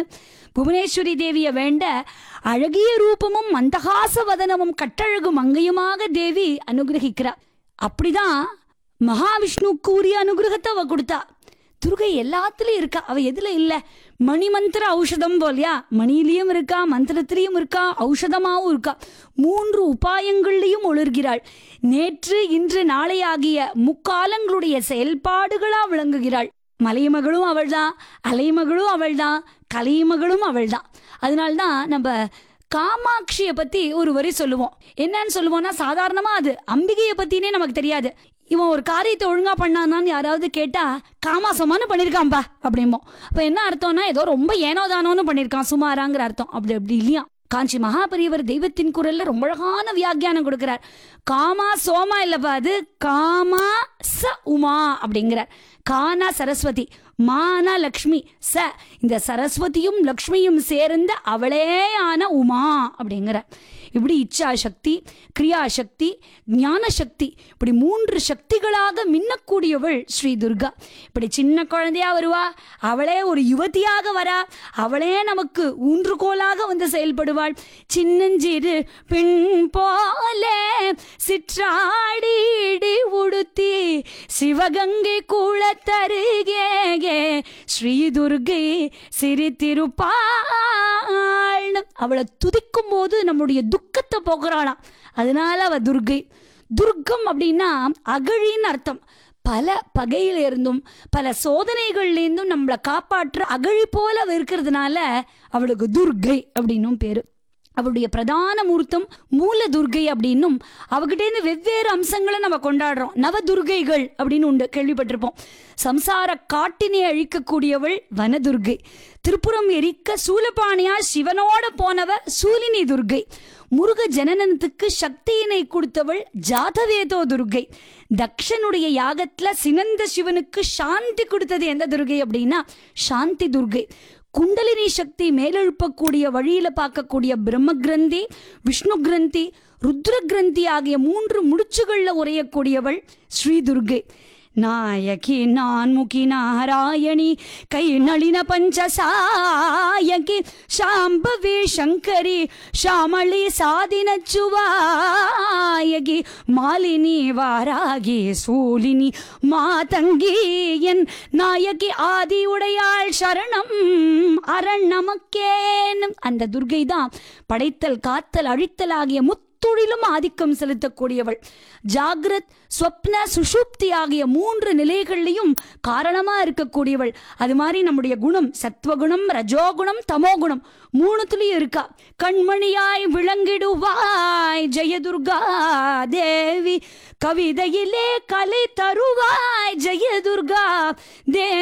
புவனேஸ்வரி தேவிய வேண்ட அழகிய ரூபமும் மந்தகாச வதனமும் கட்டழகு மங்கையுமாக தேவி அனுகிரகிக்கிறார் அப்படிதான் மகாவிஷ்ணுவுக்கு உரிய அனுகிரகத்தை அவ கொடுத்தா துர்கை எல்லாத்துலயும் இருக்கா அவ எதுல இல்ல மணி மந்திர ஔஷதம் போலியா மணியிலையும் இருக்கா மந்திரத்திலையும் இருக்கா ஔஷதமாவும் இருக்கா மூன்று உபாயங்கள்லையும் ஒளிர்கிறாள் நேற்று இன்று நாளை ஆகிய முக்காலங்களுடைய செயல்பாடுகளா விளங்குகிறாள் மலைமகளும் அவள்தான் அலைமகளும் அவள்தான் கலைமகளும் அவள்தான் அதனால்தான் நம்ம காமாட்சியை பத்தி ஒரு வரி சொல்லுவோம் என்னன்னு சொல்லுவோம்னா சாதாரணமா அது அம்பிகையை பத்தினே நமக்கு தெரியாது இவன் ஒரு காரியத்தை ஒழுங்கா பண்ணானான்னு யாராவது கேட்டா காமாசமானு பண்ணிருக்கான்பா அப்படிம்போம் அப்ப என்ன அர்த்தம்னா ஏதோ ரொம்ப ஏனோதானோன்னு பண்ணிருக்கான் சுமாராங்கிற அர்த்தம் அப்படி அப்படி இல்லையா காஞ்சி மகாபெரியவர் தெய்வத்தின் குரல்ல ரொம்ப அழகான வியாக்கியானம் கொடுக்கிறார் காமா சோமா இல்லப்பா அது காமா ச உமா அப்படிங்கிறார் கானா சரஸ்வதி மானா லக்ஷ்மி ச இந்த சரஸ்வதியும் லக்ஷ்மியும் சேர்ந்த அவளே ஆன உமா அப்படிங்கிற இப்படி இச்சா சக்தி கிரியா சக்தி ஞான சக்தி இப்படி மூன்று சக்திகளாக மின்னக்கூடியவள் ஸ்ரீ துர்கா இப்படி சின்ன குழந்தையா வருவா அவளே ஒரு யுவதியாக வரா அவளே நமக்கு ஊன்றுகோலாக வந்து செயல்படுவாள் சின்னஞ்சிறு பெண் போலே சிற்றாடிடி உடுத்தி சிவகங்கை கூழத்தருகே ஸ்ரீ துர்கை சிரித்திருப்பாள் அவளை துதிக்கும் போது நம்முடைய துக்கத்தை போக்குறாளாம் அதனால அவ துர்கை துர்க்கம் அப்படின்னா அகழின்னு அர்த்தம் பல பகையில இருந்தும் பல சோதனைகள்லேருந்தும் நம்மளை காப்பாற்ற அகழி போல அவ இருக்கிறதுனால அவளுக்கு துர்கை அப்படின்னும் பேரு அவளுடைய பிரதான மூர்த்தம் மூல துர்கை அப்படின்னும் அவகிட்டேருந்து வெவ்வேறு அம்சங்களை நம்ம கொண்டாடுறோம் நவ துர்கைகள் அப்படின்னு உண்டு கேள்விப்பட்டிருப்போம் சம்சார காட்டினை அழிக்கக்கூடியவள் வனதுர்கை திருப்புறம் எரிக்க சூலபாணியா சிவனோட போனவ சூலினி துர்கை முருக ஜனனத்துக்கு சக்தியினை கொடுத்தவள் ஜாதவேதோ துர்கை தக்ஷனுடைய யாகத்துல சினந்த சிவனுக்கு சாந்தி கொடுத்தது எந்த துர்கை அப்படின்னா சாந்தி துர்கை குண்டலினி சக்தி மேலெழுப்பக்கூடிய வழியில பார்க்கக்கூடிய பிரம்ம கிரந்தி விஷ்ணு கிரந்தி ருத்ர கிரந்தி ஆகிய மூன்று முடிச்சுகள்ல உரையக்கூடியவள் ஸ்ரீ துர்கை நாயகி நான்முகி நாராயணி கை நளின பஞ்சசாயகி சாம்பவி சங்கரி ஷாமளி சாதின சுவாயகி மாலினி வாராகி சூலினி மாதங்கி என் நாயகி ஆதி உடையாள் சரணம் அரண் நமக்கேனும் அந்த துர்கை தான் படைத்தல் காத்தல் அழித்தல் ஆகிய முத்துழிலும் ஆதிக்கம் செலுத்தக்கூடியவள் ஜாகிரத் ஸ்வப்ன சுஷுப்தி ஆகிய மூன்று நிலைகள்லையும் காரணமா இருக்கக்கூடியவள் அது மாதிரி நம்முடைய குணம் சத்வகுணம் ரஜோகுணம் தமோகுணம் மூணுத்துலயும் இருக்கா கண்மணியாய் விளங்கிடுவாய் ஜெயதுர்கா தேவி கவிதையிலே கலை தருவாய் ஜெயதுர்கா தேவி